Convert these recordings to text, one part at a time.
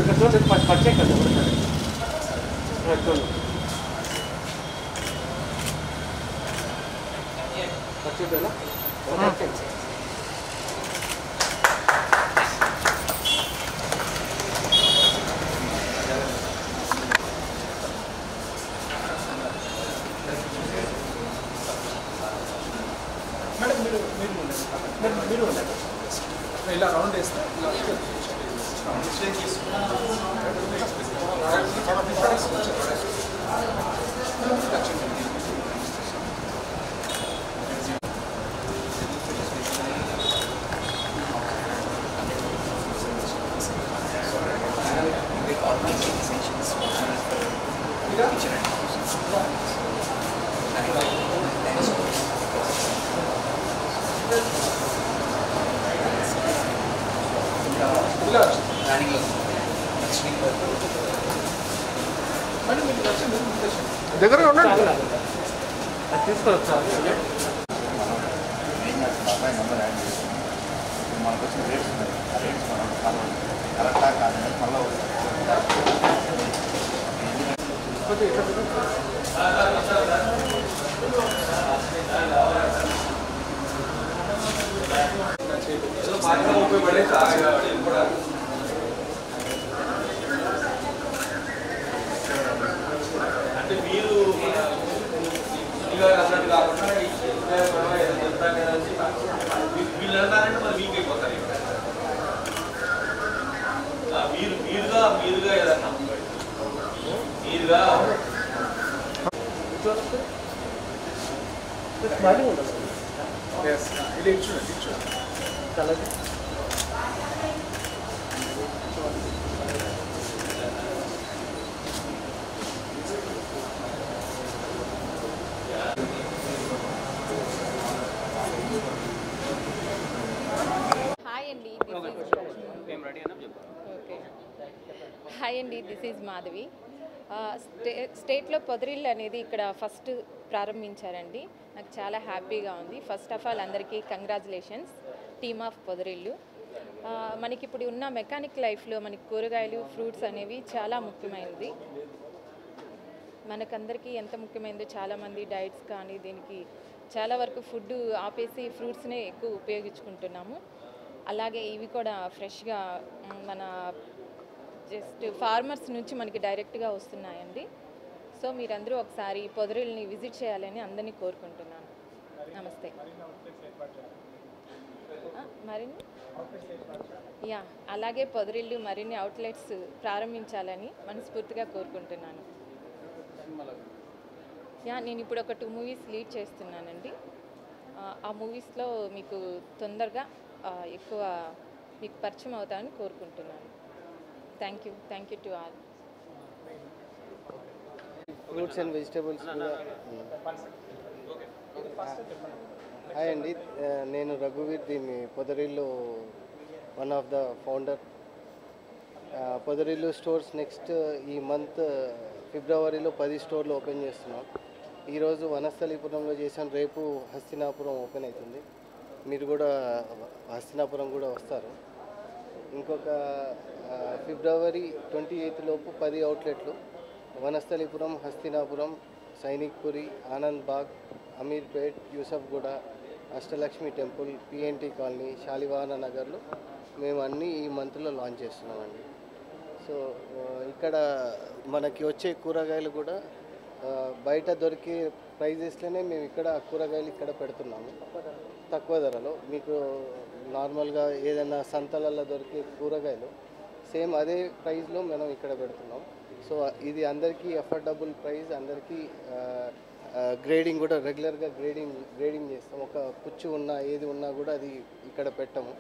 ఇక్కడ చూడండి పచ్చి పచ్చే కదా ఒకసారి ఇక్కడ చూడండి పచ్చి ఉంటుందా? పచ్చే. మేడం మీరు మీరు ఉండండి. మేడం మీరు ఉండండి. ఇలా రౌండ్ వేస్తే ఇలా ఇలా మేడం మీరు ఇలా వచ్చి మీరు ముందుకు వచ్చి. దగ్గరగా ఉండండి అది తీసుకొచ్చా ఏం చేస్తుంది అబ్బాయి నెంబర్ యాడ్ చేసి మనకు వచ్చిన రేట్స్ ఉన్నాయి ఆ రేట్స్ మనం కలవాలి కరెక్టా కాదని మళ్ళీ అంటే మీరు ఇవాళ అన్నట్టు కాకుండా ఈ ఇరవై ఇరవై ఐదు చెప్తాను కదా అని వీ- వీళ్ళు అన్నారంటే మరి వీక్ అయిపోతారు ఇక. ఆ, మీరు మీరుగా మీరుగా ఏదన్నా మీరుగా స్మైలింగ్ ఉండదు Yes. ఇది ఇచ్చుడండి ఇచ్చుడండి చల్లది హాయ్ అండి ఓకే హాయ్ అండి దిస్ ఈజ్ మాధవి ఆ, స్టే స్టేట్లో పొదరిల్లు అనేది ఇక్కడ ఫస్ట్ ప్రారంభించారండి నాకు చాలా హ్యాపీగా ఉంది ఫస్ట్ ఆఫ్ ఆల్ అందరికీ కంగ్రాచులేషన్స్ టీమ్ ఆఫ్ పొదరిల్లు ఆ, మనకి ఇప్పుడు ఉన్న మెకానిక్ లైఫ్లో మనకి కూరగాయలు ఫ్రూట్స్ అనేవి చాలా ముఖ్యమైనది మనకందరికీ ఎంత ముఖ్యమైనదో చాలామంది డైట్స్ కానీ దీనికి చాలా వరకు ఫుడ్ ఆపేసి ఫ్రూట్స్నే ఎక్కువ ఉపయోగించుకుంటున్నాము అలాగే ఇవి కూడా ఫ్రెష్గా మ్, మన జస్ట్ ఫార్మర్స్ నుంచి మనకి డైరెక్ట్గా వస్తున్నాయండి సో మీరందరూ ఒకసారి ఈ పొదరిల్ని విజిట్ చేయాలని అందరినీ కోరుకుంటున్నాను నమస్తే ఆ, మరిన్ని యా అలాగే పొదరిల్లు మరిన్ని అవుట్లెట్స్ ప్రారంభించాలని మనస్ఫూర్తిగా కోరుకుంటున్నాను యా నేను ఇప్పుడు ఒక టూ మూవీస్ లీడ్ చేస్తున్నానండి ఆ, ఆ మూవీస్లో మీకు తొందరగా ఆ, ఎక్కువ మీకు పరిచయం అవుతామని కోరుకుంటున్నాను thank you thank you to all fruits and vegetables కూడా హాయ్ అండి ఆ, నేను రఘువీర్ దీన్ని Podarillu one of the founder Podarillu stores next ఈ మంత్ ఫిబ్రవరిలో పది స్టోర్లు ఓపెన్ చేస్తున్నాం ఈరోజు వనస్థలీపురంలో చేసాం రేపు హస్తినాపురం ఓపెన్ అవుతుంది మీరు కూడా హస్తినాపురం కూడా వస్తారు ఇంకొక ఆ, ఫిబ్రవరి ట్వంటీ ఎయిత్ లోపు పది అవుట్లెట్లు Vanasthalipuram Hastinapuram Sainikpuri Anand Bagh Ameerpet Yousufguda Ashtalakshmi temple PNT colony Shalivahana నగర్లో మేము అన్నీ ఈ మంత్లో లాంచ్ చేస్తున్నామండి సో ఆ, ఇక్కడ మనకి వచ్చే కూరగాయలు కూడా ఆ, బయట దొరికే ప్రైజెస్లోనే మేము ఇక్కడ కూరగాయలు ఇక్కడ పెడుతున్నాము తక్కువ ధరలో మీకు నార్మల్గా ఏదైనా సంతలలో దొరికే కూరగాయలు సేమ్ అదే ప్రైస్లో మనం ఇక్కడ పెడుతున్నాం సో ఇది అందరికీ అఫోర్డబుల్ ప్రైస్ అందరికీ గ్రేడింగ్ కూడా రెగ్యులర్గా గ్రేడింగ్ గ్రేడింగ్ చేస్తాం ఒక పుచ్చు ఉన్నా ఏది ఉన్నా కూడా అది ఇక్కడ పెట్టము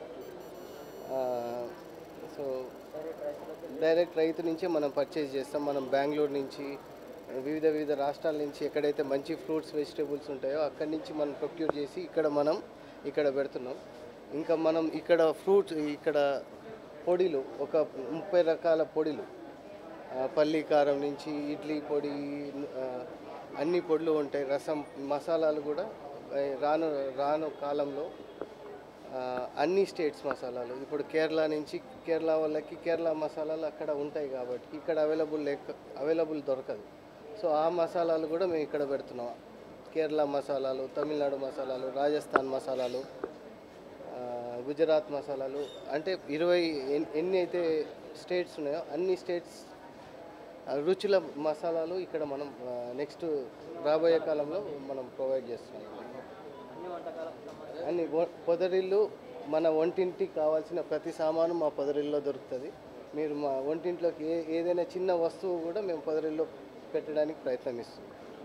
సో డైరెక్ట్ రైతు నుంచే మనం పర్చేజ్ చేస్తాం మనం బెంగళూరు నుంచి వివిధ వివిధ రాష్ట్రాల నుంచి ఎక్కడైతే మంచి ఫ్రూట్స్ వెజిటేబుల్స్ ఉంటాయో అక్కడి నుంచి మనం ప్రొక్యూర్ చేసి ఇక్కడ మనం ఇక్కడ పెడుతున్నాం ఇంకా మనం ఇక్కడ ఫ్రూట్స్ ఇక్కడ పొడిలు ఒక ముప్పై రకాల పొడిలు ఆ, పల్లి కారం నుంచి ఇడ్లీ పొడి ఆ, అన్ని పొడులు ఉంటాయి రసం మసాలాలు కూడా ఆ, రాను రాను కాలంలో ఆ, అన్ని స్టేట్స్ మసాలాలు ఇప్పుడు కేరళ నుంచి కేరళ వాళ్ళకి కేరళ మసాలాలు అక్కడ ఉంటాయి కాబట్టి ఇక్కడ అవైలబుల్ లేక అవైలబుల్ దొరకదు సో ఆ మసాలాలు కూడా మేము ఇక్కడ పెడుతున్నాం కేరళ మసాలాలు తమిళనాడు మసాలాలు రాజస్థాన్ మసాలాలు ఆ, గుజరాత్ మసాలాలు అంటే ఇరవై ఎన్- ఎన్ని అయితే స్టేట్స్ ఉన్నాయో అన్ని స్టేట్స్ ఆ, రుచుల మసాలాలు ఇక్కడ మనం నెక్స్ట్ రాబోయే కాలంలో మనం ప్రొవైడ్ చేస్తున్నాం అన్ని వ- పొదరిల్లు మన వంటింటికి కావాల్సిన ప్రతి సామాను మా పొదరిల్లో దొరుకుతుంది మీరు మా వంటింట్లోకి ఏ ఏదైనా చిన్న వస్తువు కూడా మేము పొదరిల్లో పెట్టడానికి ప్రయత్నం ఇస్తున్నాం